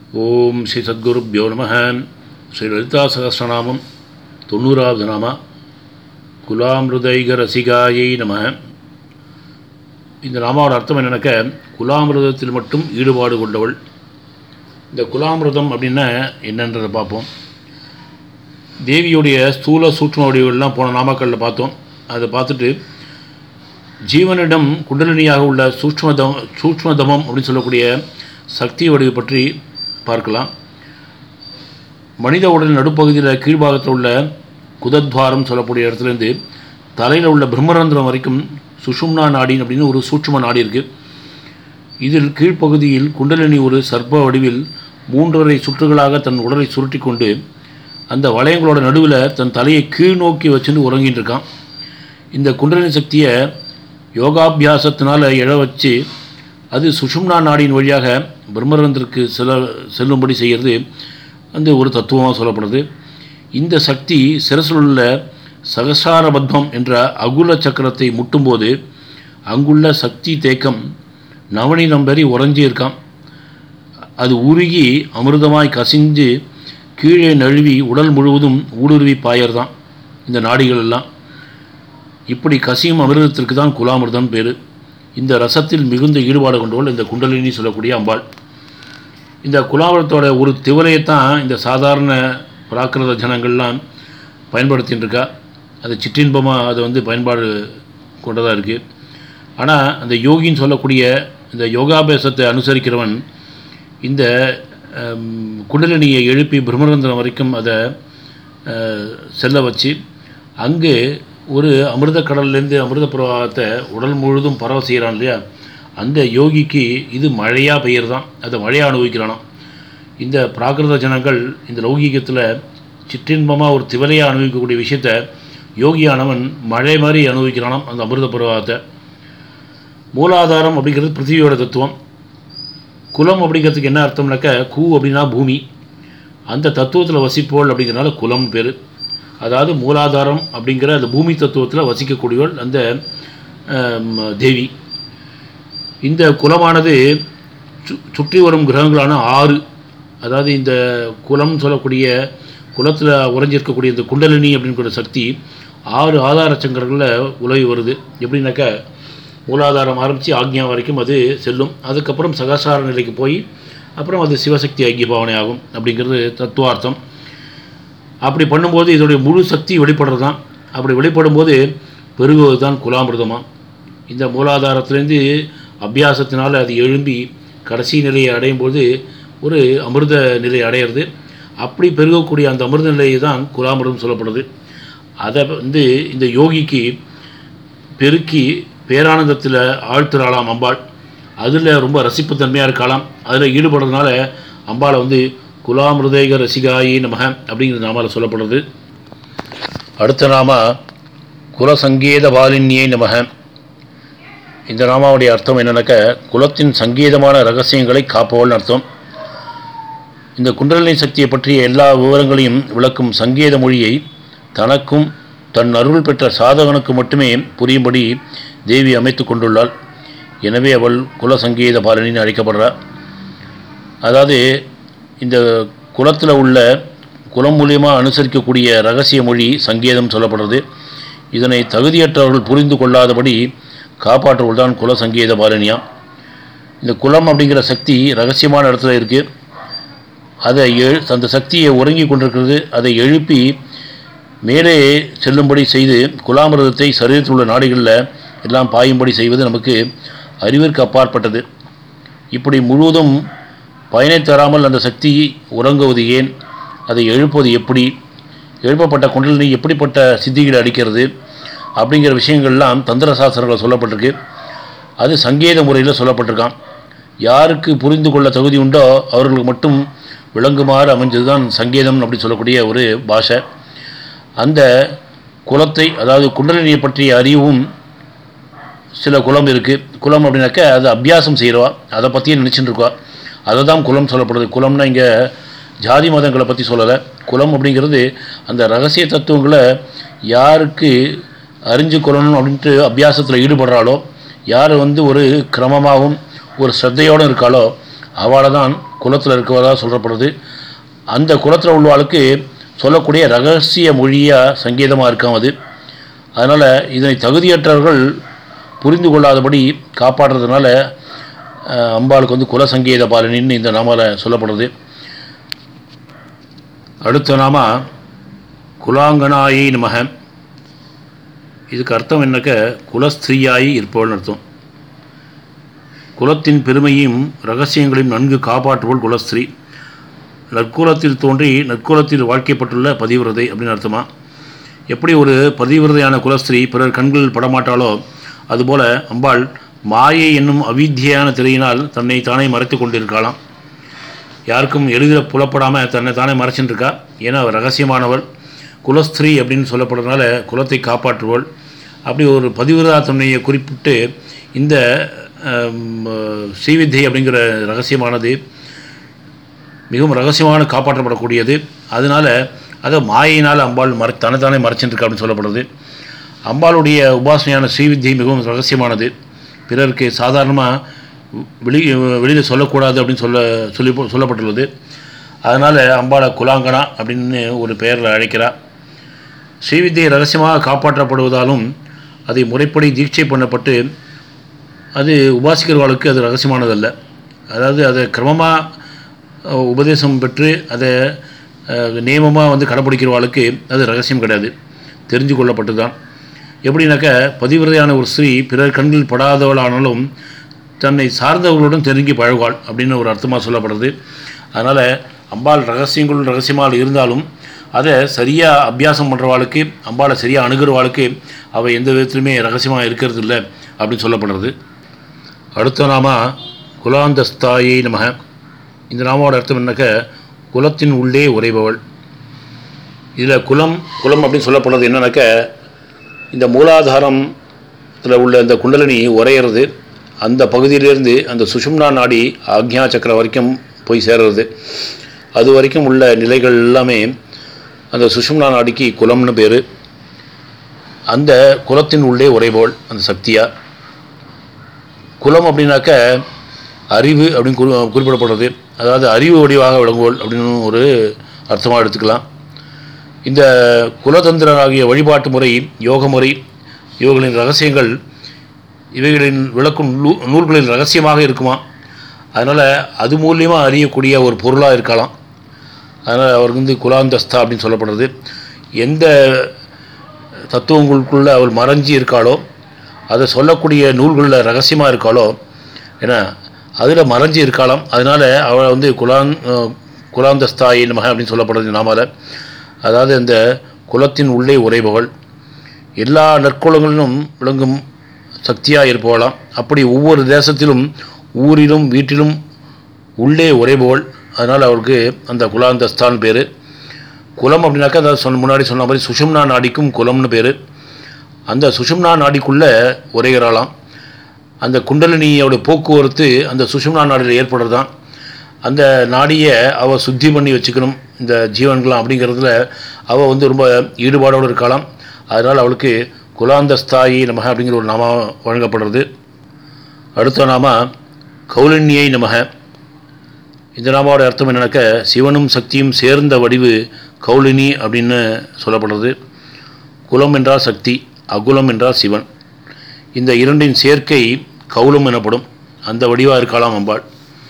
ஓம் ஸ்ரீ சத்குருப்யோ நம ஸ்ரீ லலிதா சகஸ்ரநாமம் தொண்ணூறாவது நாமா குலாமிருதைக ரசிகாயை நம இந்த நாமாவோட அர்த்தம் என்னன்னாக்க குலாமிருதத்தில் மட்டும் ஈடுபாடு கொண்டவள் இந்த குலாமிருதம் அப்படின்னா என்னன்றதை பார்ப்போம் தேவியுடைய ஸ்தூல சூட்சம வடிவெல்லாம் போன நாமாக்களில் பார்த்தோம் அதை பார்த்துட்டு ஜீவனிடம் குண்டலினியாக உள்ள சூக்ஷ்மதம் சூக்ஷ்மதமம் அப்படின்னு சொல்லக்கூடிய சக்தி வடிவு பற்றி பார்க்கலாம் மனித உடல் நடுப்பகுதியில் கீழ்பாகத்தில் உள்ள குதத்வாரம் சொல்லக்கூடிய இடத்துலேருந்து தலையில் உள்ள பிரம்மரந்திரம் வரைக்கும் சுஷும்னா நாடின் அப்படின்னு ஒரு சூட்சும நாடி இருக்குது இதில் கீழ்ப்பகுதியில் குண்டலினி ஒரு சர்ப்ப வடிவில் மூன்றரை சுற்றுகளாக தன் உடலை சுருட்டி கொண்டு அந்த வளையங்களோட நடுவில் தன் தலையை கீழ் நோக்கி வச்சுன்னு உறங்கிட்டு இருக்கான் இந்த குண்டலினி சக்தியை யோகாபியாசத்தினால் எழ வச்சு அது சுஷும்னா நாடியின் வழியாக பிரம்மரந்திற்கு செல்ல செல்லும்படி செய்கிறது அந்த ஒரு தத்துவமாக சொல்லப்படுது இந்த சக்தி சிரசில் உள்ள சகசார பத்மம் என்ற அகுல சக்கரத்தை முட்டும்போது அங்குள்ள சக்தி தேக்கம் நவநீதம் பெறி உறைஞ்சி இருக்கான் அது உருகி அமிர்தமாய் கசிஞ்சு கீழே நழுவி உடல் முழுவதும் ஊடுருவி பாயறதான் இந்த நாடிகள் எல்லாம் இப்படி கசியும் அமிர்தத்திற்கு தான் குலாமிர்தம் பேர் இந்த ரசத்தில் மிகுந்த ஈடுபாடு கொண்டவள் இந்த குண்டலினி சொல்லக்கூடிய அம்பாள் இந்த குலாமிரத்தோட ஒரு திவலையைத்தான் இந்த சாதாரண பிராகிருத ஜனங்கள்லாம் பயன்படுத்தின்னு இருக்கா அது சிற்றின்பமாக அது வந்து பயன்பாடு கொண்டதாக இருக்குது ஆனால் அந்த யோகின்னு சொல்லக்கூடிய இந்த யோகாபியாசத்தை அனுசரிக்கிறவன் இந்த குண்டலினியை எழுப்பி பிரம்மரந்திரம் வரைக்கும் அதை செல்ல வச்சு அங்கு ஒரு அமிர்த கடல்லேருந்து அமிர்த பிரவாகத்தை உடல் முழுதும் பரவ செய்கிறான் இல்லையா அந்த யோகிக்கு இது மழையாக பெய்யறதான் அதை மழையாக அனுபவிக்கிறானாம் இந்த பிராகிருத ஜனங்கள் இந்த லௌகீகத்தில் சிற்றின்பமாக ஒரு திவலையாக அனுபவிக்கக்கூடிய விஷயத்த யோகியானவன் மழை மாதிரி அனுபவிக்கிறானாம் அந்த அமிர்த பிரவாகத்தை மூலாதாரம் அப்படிங்கிறது பிருத்திவியோட தத்துவம் குலம் அப்படிங்கிறதுக்கு என்ன அர்த்தம்னாக்க கூ அப்படின்னா பூமி அந்த தத்துவத்தில் வசிப்போல் அப்படிங்கிறனால குலம் பேர் அதாவது மூலாதாரம் அப்படிங்கிற அந்த பூமி தத்துவத்தில் வசிக்கக்கூடியவள் அந்த தேவி இந்த குலமானது சு சுற்றி வரும் கிரகங்களான ஆறு அதாவது இந்த குலம் சொல்லக்கூடிய குலத்தில் உறைஞ்சிருக்கக்கூடிய இந்த குண்டலினி அப்படிங்கிற சக்தி ஆறு ஆதார சங்கரங்களில் உலவி வருது எப்படின்னாக்கா மூலாதாரம் ஆரம்பித்து ஆக்ஞா வரைக்கும் அது செல்லும் அதுக்கப்புறம் சகசார நிலைக்கு போய் அப்புறம் அது சிவசக்தி ஐக்கிய பாவனை ஆகும் அப்படிங்கிறது தத்துவார்த்தம் அப்படி பண்ணும்போது இதோடைய முழு சக்தி வெளிப்படுறது தான் அப்படி வெளிப்படும்போது பெருகுவது தான் குலாமிருதமாக இந்த மூலாதாரத்திலேருந்து அபியாசத்தினால் அது எழும்பி கடைசி நிலையை அடையும் போது ஒரு அமிர்த நிலை அடையிறது அப்படி பெருகக்கூடிய அந்த அமிர்த நிலையை தான் குலாமிருதம் சொல்லப்படுது அதை வந்து இந்த யோகிக்கு பெருக்கி பேரானந்தத்தில் ஆழ்த்துறாளாம் அம்பாள் அதில் ரொம்ப ரசிப்புத்தன்மையாக இருக்கலாம் அதில் ஈடுபடுறதுனால அம்பாளை வந்து குலாமிருதேக ரசிகாயி நமக அப்படிங்கிற நாமால் சொல்லப்படுறது அடுத்த நாம குலசங்கீத பாலின்யே நமக இந்த நாமாவுடைய அர்த்தம் என்னன்னாக்க குலத்தின் சங்கீதமான ரகசியங்களை காப்பவள்னு அர்த்தம் இந்த குண்டலினி சக்தியை பற்றிய எல்லா விவரங்களையும் விளக்கும் சங்கீத மொழியை தனக்கும் தன் அருள் பெற்ற சாதகனுக்கு மட்டுமே புரியும்படி தேவி அமைத்து கொண்டுள்ளாள் எனவே அவள் குலசங்கீத பாலனின்னு அழைக்கப்படுறாள் அதாவது இந்த குலத்தில் உள்ள குலம் மூலியமாக அனுசரிக்கக்கூடிய ரகசிய மொழி சங்கீதம் சொல்லப்படுறது இதனை தகுதியற்றவர்கள் புரிந்து கொள்ளாதபடி காப்பாற்றுவள் தான் குல சங்கீத பாலனியாம் இந்த குலம் அப்படிங்கிற சக்தி ரகசியமான இடத்துல இருக்குது அதை எழு அந்த சக்தியை உறங்கி கொண்டிருக்கிறது அதை எழுப்பி மேலே செல்லும்படி செய்து குலாமிரதத்தை சரீரத்தில் உள்ள நாடுகளில் எல்லாம் பாயும்படி செய்வது நமக்கு அறிவிற்கு அப்பாற்பட்டது இப்படி முழுவதும் பயனை தராமல் அந்த சக்தி உறங்குவது ஏன் அதை எழுப்புவது எப்படி எழுப்பப்பட்ட குண்டலினி எப்படிப்பட்ட சித்திகளை அடிக்கிறது அப்படிங்கிற விஷயங்கள்லாம் தந்திர சாஸ்திரங்கள் சொல்லப்பட்டிருக்கு அது சங்கீத முறையில் சொல்லப்பட்டிருக்கான் யாருக்கு புரிந்து கொள்ள தகுதி உண்டோ அவர்களுக்கு மட்டும் விளங்குமாறு அமைஞ்சது தான் சங்கீதம் அப்படி சொல்லக்கூடிய ஒரு பாஷை அந்த குலத்தை அதாவது குண்டலினியை பற்றிய அறிவும் சில குலம் இருக்குது குலம் அப்படின்னாக்க அது அபியாசம் செய்கிறவா அதை பற்றியே நினச்சிட்டு இருக்கா அதை தான் குலம் சொல்லப்படுது குலம்னா இங்கே ஜாதி மதங்களை பற்றி சொல்லலை குலம் அப்படிங்கிறது அந்த ரகசிய தத்துவங்களை யாருக்கு அறிஞ்சு கொள்ளணும் அப்படின்ட்டு அபியாசத்தில் ஈடுபடுறாளோ யார் வந்து ஒரு கிரமமாகவும் ஒரு ஸ்ரத்தையோடு இருக்காளோ அவளை தான் குலத்தில் இருக்கிறதா சொல்லப்படுறது அந்த குலத்தில் உள்ளவாளுக்கு சொல்லக்கூடிய ரகசிய மொழியாக சங்கீதமாக இருக்காம் அது அதனால் இதனை தகுதியற்றவர்கள் புரிந்து கொள்ளாதபடி காப்பாற்றுறதுனால அஹ், அம்பாளுக்கு வந்து குல சங்கீத பாலனின்னு இந்த நாமால சொல்லப்படுறது அடுத்த நாம குலாங்கனாயை நமக இதுக்கு அர்த்தம் என்னக்க குலஸ்திரீயாய் இருப்பவள்னு அர்த்தம் குலத்தின் பெருமையும் ரகசியங்களையும் நன்கு காப்பாற்றுவோள் குலஸ்திரீ நற்குலத்தில் தோன்றி நற்குலத்தில் வாழ்க்கைப்பட்டுள்ள பதிவிரதை அப்படின்னு அர்த்தமா எப்படி ஒரு பதிவிரதையான குலஸ்திரீ பிறர் கண்களில் படமாட்டாளோ அதுபோல அம்பாள் மாயை என்னும் அவித்தியான திரையினால் தன்னை தானே மறைத்து கொண்டிருக்கலாம் யாருக்கும் எளிதில் புலப்படாமல் தன்னை தானே மறைச்சின்னு இருக்கா ஏன்னா அவள் ரகசியமானவள் குலஸ்திரீ அப்படின்னு சொல்லப்படுறதுனால குலத்தை காப்பாற்றுவள் அப்படி ஒரு பதிவிரதா தன்மையை குறிப்பிட்டு இந்த ஆம், ஸ்ரீவித்தை அப்படிங்கிற ரகசியமானது மிகவும் ரகசியமான காப்பாற்றப்படக்கூடியது அதனால் அதை மாயினால் அம்பாள் மறை தன்னைத்தானே மறைச்சிட்டு இருக்கா அப்படின்னு சொல்லப்படுது அம்பாளுடைய உபாசனையான ஸ்ரீவித்தியை மிகவும் ரகசியமானது பிறருக்கு சாதாரணமாக வெளி வெளியில் சொல்லக்கூடாது அப்படின்னு சொல்ல சொல்லி சொல்லப்பட்டுள்ளது அதனால் அம்பாளை குலாங்கனா அப்படின்னு ஒரு பெயரில் அழைக்கிறா ஸ்ரீவித்தியை ரகசியமாக காப்பாற்றப்படுவதாலும் அதை முறைப்படி தீட்சை பண்ணப்பட்டு அது உபாசிக்கிறவர்களுக்கு அது ரகசியமானதல்ல அதாவது அதை கிரமமாக உபதேசம் பெற்று அதை நியமமாக வந்து கடைப்பிடிக்கிறவர்களுக்கு அது ரகசியம் கிடையாது தெரிஞ்சு கொள்ளப்பட்டு தான் எப்படின்னாக்க பதிவிரதையான ஒரு ஸ்திரீ பிறர் கண்ணில் படாதவளானாலும் தன்னை சார்ந்தவர்களுடன் தெரிஞ்சு பழகுவாள் அப்படின்னு ஒரு அர்த்தமாக சொல்லப்படுறது அதனால் அம்பாள் ரகசியங்கள் ரகசியமாக இருந்தாலும் அதை சரியாக அபியாசம் பண்ணுறவாளுக்கு அம்பாளை சரியாக அணுகிறவாளுக்கு அவள் எந்த விதத்துலையுமே ரகசியமாக இருக்கிறது இல்லை அப்படின்னு சொல்லப்படுறது அடுத்த நாம குலாந்தஸ்தாயை நமக இந்த நாமாவோட அர்த்தம் என்னக்க குலத்தின் உள்ளே உறைபவள் இதில் குலம் குலம் அப்படின்னு சொல்லப்படுறது என்னன்னாக்க இந்த மூலாதாரத்தில் உள்ள இந்த குண்டலினி உரையிறது அந்த பகுதியிலேருந்து அந்த சுஷும்னா நாடி ஆக்ஞா சக்கரம் வரைக்கும் போய் சேர்றது அது வரைக்கும் உள்ள நிலைகள் எல்லாமே அந்த சுஷும்னா நாடிக்கு குலம்னு பேர் அந்த குலத்தின் உள்ளே உரைபவள் அந்த சக்தியா குலம் அப்படின்னாக்க அறிவு அப்படின்னு குறி குறிப்பிடப்படுறது அதாவது அறிவு வடிவாக விளங்குவோள் அப்படின்னு ஒரு அர்த்தமாக எடுத்துக்கலாம் இந்த குலதந்திரனாகிய வழிபாட்டு முறை யோக முறை இவர்களின் ரகசியங்கள் இவைகளின் விளக்கும் நூ- நூல்களில் ரகசியமாக இருக்குமா அதனால் அது மூலியமாக அறியக்கூடிய ஒரு பொருளாக இருக்கலாம் அதனால் அவருக்கு வந்து குலாந்தஸ்தா அப்படின்னு சொல்லப்படுறது எந்த தத்துவங்களுக்குள்ளே அவள் மறைஞ்சி இருக்காளோ அதை சொல்லக்கூடிய நூல்களில் ரகசியமாக இருக்காளோ ஏன்னா அதில் மறைஞ்சி இருக்காளாம் அதனால் அவளை வந்து குலான் அஹ், குலாந்தஸ்தாயி நமக அப்படின்னு சொல்லப்படுறது நாமால அதாவது அந்த குலத்தின் உள்ளே உறைபவள் எல்லா நற்குலங்களிலும் விளங்கும் சக்தியாக இருப்பவளாம் அப்படி ஒவ்வொரு தேசத்திலும் ஊரிலும் வீட்டிலும் உள்ளே உறைபவள் அதனால் அவருக்கு அந்த குலாந்தஸ்தான் பேர் குலம் அப்படின்னாக்கா அதாவது சொன்ன முன்னாடி சொன்ன மாதிரி சுஷும்னா நாடிக்கும் குலம்னு பேர் அந்த சுஷும்னா நாடிக்குள்ளே உரைகிறாளாம் அந்த குண்டலினியோட போக்குவரத்து அந்த சுஷும்னா நாடியில் ஏற்படுறதான் அந்த நாடியை அவள் சுத்தி பண்ணி வச்சுக்கணும் இந்த ஜீவன்களாம் அப்படிங்கிறதுல அவள் வந்து ரொம்ப ஈடுபாடோடு இருக்கலாம் அதனால் அவளுக்கு குலாந்தஸ்தாயி நமக அப்படிங்கிற ஒரு நாம வழங்கப்படுறது அடுத்த நாம கௌலின்யை நமக இந்த நாமாவோட அர்த்தம் என்னன்னாக்க சிவனும் சக்தியும் சேர்ந்த வடிவு கௌலினி அப்படின்னு சொல்லப்படுறது குலம் என்றால் சக்தி அகுலம் என்றால் சிவன் இந்த இரண்டின் சேர்க்கை கௌலம் எனப்படும் அந்த வடிவாக இருக்கலாம் அம்பாள்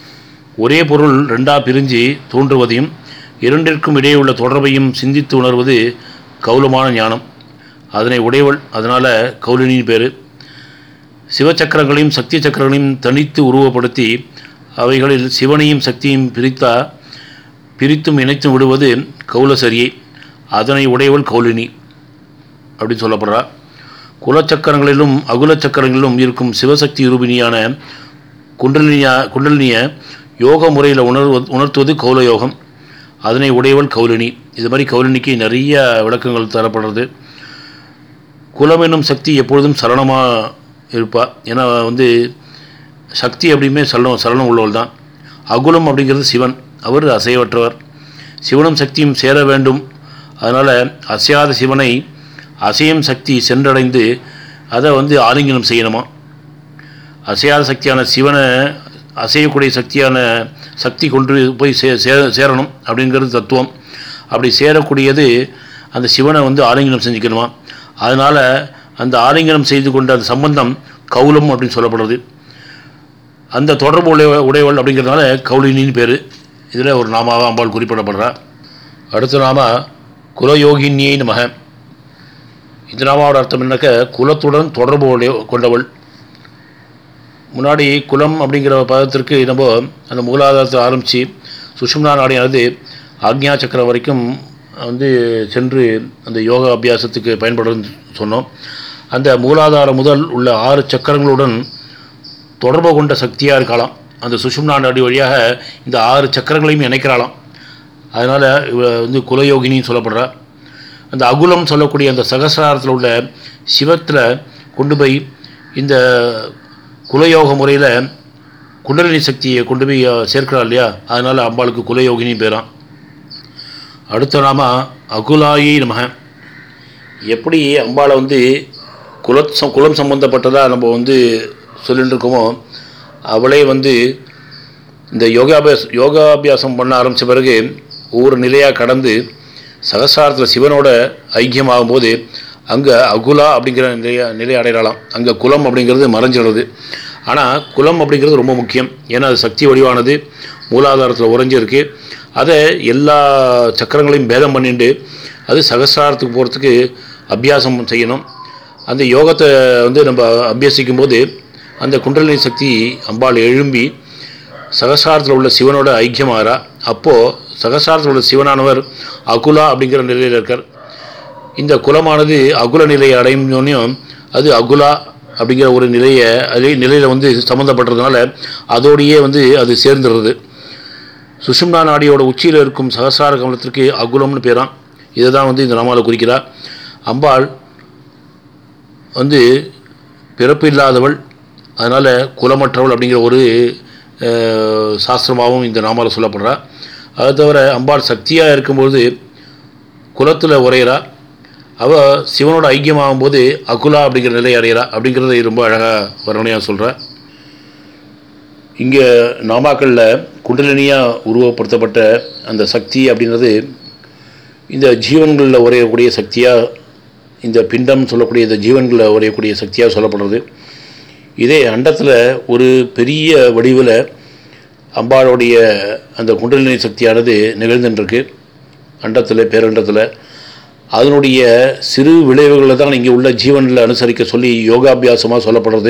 ஒரே பொருள் ரெண்டாக பிரிஞ்சு தோன்றுவதையும் இரண்டிற்கும் இடையே உள்ள தொடர்பையும் சிந்தித்து உணர்வது கௌலமான ஞானம் அதனை உடையவள் அதனால் கௌலினின் பேர் சிவச்சக்கரங்களையும் சக்தி சக்கரங்களையும் தனித்து உருவப்படுத்தி அவைகளில் சிவனையும் சக்தியும் பிரித்தா பிரித்தும் இணைத்தும் விடுவது கௌலசரியை அதனை உடையவள் கௌலினி அப்படின்னு சொல்லப்படுறா குலச்சக்கரங்களிலும் அகுலச்சக்கரங்களிலும் இருக்கும் சிவசக்தி ரூபினியான குண்டலினியா குண்டலினிய யோக முறையில் உணர்வு உணர்த்துவது கௌல யோகம் அதனை உடையவள் கௌலினி இது மாதிரி கௌலினிக்கு நிறைய விளக்கங்கள் தரப்படுறது குலம் என்னும் சக்தி எப்பொழுதும் சலனமாக இருப்பா ஏன்னா வந்து சக்தி அப்படியுமே சலனம் சலனம் உள்ளவள் தான் அகுலம் அப்படிங்கிறது சிவன் அவர் அசைவற்றவர் சிவனும் சக்தியும் சேர வேண்டும் அதனால் அசையாத சிவனை அசையும் சக்தி சென்றடைந்து அதை வந்து ஆலிங்கனம் செய்யணுமா அசையாத சக்தியான சிவனை அசையக்கூடிய சக்தியான சக்தி கொண்டு போய் சே சே சேரணும் அப்படிங்கிறது தத்துவம் அப்படி சேரக்கூடியது அந்த சிவனை வந்து ஆலிங்கனம் செஞ்சுக்கணுமா அதனால் அந்த ஆலிங்கனம் செய்து கொண்ட அந்த சம்பந்தம் கௌலம் அப்படின்னு சொல்லப்படுறது அந்த தொடர்பு உடைய உடையவள் அப்படிங்கிறதுனால கௌலினின்னு பேர் இதில் ஒரு நாமாவாக அம்பாள் குறிப்பிடப்படுறா அடுத்த நாம குலயோகினியை நமக இந்த நாமாவோட அர்த்தம் என்னக்க குலத்துடன் தொடர்பு உடைய கொண்டவள் முன்னாடி குலம் அப்படிங்கிற பதத்திற்கு நம்ம அந்த மூலாதாரத்தை ஆரம்பித்து சுஷும்னா நாடியானது ஆக்ஞா சக்கரம் வரைக்கும் வந்து சென்று அந்த யோகா அபியாசத்துக்கு பயன்படுன்னு சொன்னோம் அந்த மூலாதாரம் முதல் உள்ள ஆறு சக்கரங்களுடன் தொடர்பு கொண்ட சக்தியாக இருக்கலாம் அந்த சுஷும்னா நாடி வழியாக இந்த ஆறு சக்கரங்களையும் இணைக்கிறாளாம் அதனால் இவ வந்து குலயோகினின்னு சொல்லப்படுறா அந்த அகுலம் சொல்லக்கூடிய அந்த சகசிராரத்தில் உள்ள சிவத்தில் கொண்டு போய் இந்த குலயோக முறையில் குண்டலினி சக்தியை கொண்டு போய் சேர்க்கிறா இல்லையா அதனால் அம்பாளுக்கு குலயோகினி பேரான் அடுத்த நாம அகுலாயி நமக எப்படி அம்பாளை வந்து குல குலம் சம்பந்தப்பட்டதாக நம்ம வந்து சொல்லிட்டு இருக்கோமோ அவளே வந்து இந்த யோகாபியாஸ் யோகாபியாசம் பண்ண ஆரம்பித்த பிறகு ஒவ்வொரு நிலையாக கடந்து சகசாரத்தில் சிவனோட ஐக்கியமாகும்போது அங்கே அகுலா அப்படிங்கிற நிலைய நிலை அடையலாம் அங்கே குலம் அப்படிங்கிறது மறைஞ்சிடுறது ஆனால் குலம் அப்படிங்கிறது ரொம்ப முக்கியம் ஏன்னா அது சக்தி வடிவானது மூலாதாரத்தில் உறைஞ்சிருக்கு அதை எல்லா சக்கரங்களையும் பேதம் பண்ணிட்டு அது சகசிராரத்துக்கு போகிறதுக்கு அபியாசம் செய்யணும் அந்த யோகத்தை வந்து நம்ம அபியசிக்கும் போது அந்த குண்டலினி சக்தி அம்பாள் எழும்பி சகசாரத்தில் உள்ள சிவனோட ஐக்கியமாகறா அப்போது சகசாரத்தில் உள்ள சிவனானவர் அகுலா அப்படிங்கிற நிலையில் இருக்கார் இந்த குலமானது அகுல நிலையை அடையும் அது அகுலா அப்படிங்கிற ஒரு நிலையை அதே நிலையில் வந்து சம்மந்தப்பட்டதுனால அதோடையே வந்து அது சேர்ந்துடுறது சுஷும்னா நாடியோட உச்சியில் இருக்கும் சகசார கமலத்திற்கு அகுலம்னு பேரான் இதை தான் வந்து இந்த நாமாவில் குறிக்கிறார் அம்பாள் வந்து பிறப்பு இல்லாதவள் அதனால் குலமற்றவள் அப்படிங்கிற ஒரு சாஸ்திரமாகவும் இந்த நாமாவில் சொல்லப்படுறா அது தவிர அம்பாள் சக்தியாக இருக்கும்பொழுது குலத்தில் உரையிறா அவள் சிவனோட ஐக்கியமாகும் போது அகுலா அப்படிங்கிற நிலை அடையிறா அப்படிங்கிறத ரொம்ப அழகாக வர்ணனையாக சொல்கிறா இங்கே நாமாக்களில் குண்டலினியாக உருவப்படுத்தப்பட்ட அந்த சக்தி அப்படின்றது இந்த ஜீவன்களில் உரையக்கூடிய சக்தியாக இந்த பிண்டம் சொல்லக்கூடிய இந்த ஜீவன்களில் உரையக்கூடிய சக்தியாக சொல்லப்படுறது இதே அண்டத்தில் ஒரு பெரிய வடிவில் அம்பாளுடைய அந்த குண்டலினி சக்தியானது நிகழ்ந்துட்டுருக்கு அண்டத்தில் பேரண்டத்தில் அதனுடைய சிறு விளைவுகளை தான் இங்கே உள்ள ஜீவனில் அனுசரிக்க சொல்லி யோகாபியாசமாக சொல்லப்படுறது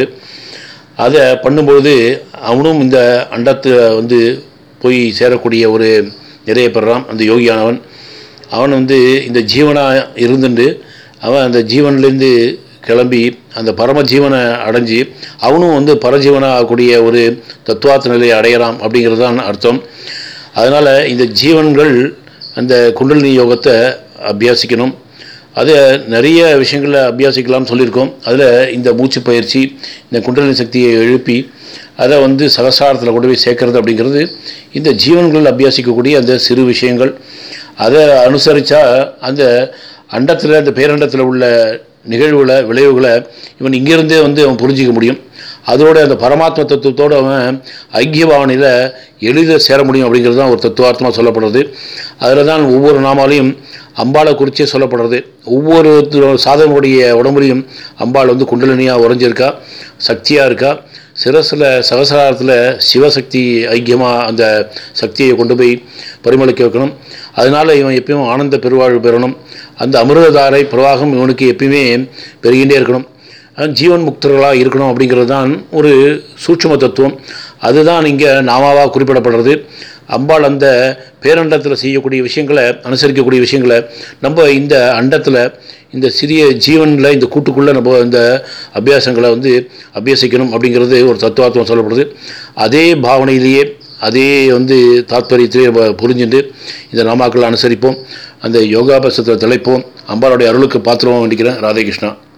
அதை பண்ணும்பொழுது அவனும் இந்த அண்டத்தை வந்து போய் சேரக்கூடிய ஒரு நிறைய பெறான் அந்த யோகியானவன் அவன் வந்து இந்த ஜீவனாக இருந்துட்டு அவன் அந்த ஜீவன்லேருந்து கிளம்பி அந்த பரம ஜீவனை அடைஞ்சு அவனும் வந்து பரஜீவனாக ஆகக்கூடிய ஒரு தத்துவார்த்த நிலையை அடையலாம் அப்படிங்கிறது தான் அர்த்தம் அதனால் இந்த ஜீவன்கள் அந்த குண்டலினி யோகத்தை அபியாசிக்கணும் அதை நிறைய விஷயங்களில் அபியாசிக்கலாம்னு சொல்லியிருக்கோம் அதில் இந்த மூச்சு பயிற்சி இந்த குண்டலினி சக்தியை எழுப்பி அதை வந்து சகசாரத்தில் கொண்டு போய் சேர்க்கறது அப்படிங்கிறது இந்த ஜீவன்கள் அபியாசிக்கக்கூடிய அந்த சிறு விஷயங்கள் அதை அனுசரித்தா அந்த அண்டத்தில் அந்த பேரண்டத்தில் உள்ள நிகழ்வுகளை விளைவுகளை இவன் இங்கிருந்தே வந்து அவன் புரிஞ்சிக்க முடியும் அதோட அந்த பரமாத்ம தத்துவத்தோடு அவன் ஐக்கிய பாவனையில் எளிதாக சேர முடியும் அப்படிங்கிறது தான் ஒரு தத்துவார்த்தமாக சொல்லப்படுறது அதில் தான் ஒவ்வொரு நாமாலையும் அம்பாளை குறிச்சே சொல்லப்படுறது ஒவ்வொரு சாதகனுடைய உடம்புலையும் அம்பாள் வந்து குண்டலினியாக உறைஞ்சிருக்கா சக்தியாக இருக்கா சிரசில் சகசராரத்தில் சிவசக்தி ஐக்கியமாக அந்த சக்தியை கொண்டு போய் பரிமளிக்க வைக்கணும் அதனால் இவன் எப்பயும் ஆனந்த பெருவாழ்வு பெறணும் அந்த அமிர்ததாரை பிரவாகம் இவனுக்கு எப்பயுமே பெருகின்றே இருக்கணும் ஜீவன் முக்தர்களாக இருக்கணும் அப்படிங்கிறது தான் ஒரு சூட்சும தத்துவம் அதுதான் இங்கே நாமாவாக குறிப்பிடப்படுறது அம்பாள் அந்த பேரண்டத்தில் செய்யக்கூடிய விஷயங்களை அனுசரிக்கக்கூடிய விஷயங்களை நம்ம இந்த அண்டத்தில் இந்த சிறிய ஜீவனில் இந்த கூட்டுக்குள்ளே நம்ம இந்த அபியாசங்களை வந்து அபியாசிக்கணும் அப்படிங்கிறது ஒரு தத்துவார்த்தம் சொல்லப்படுது அதே பாவனையிலேயே அதே வந்து தாத்பரியத்திலே நம்ம புரிஞ்சுட்டு இந்த நாமாக்களை அனுசரிப்போம் அந்த யோகாபாசத்தில் திளைப்போம் அம்பாளுடைய அருளுக்கு பாத்திரமாக வேண்டிக்கிறேன் ராதே கிருஷ்ணா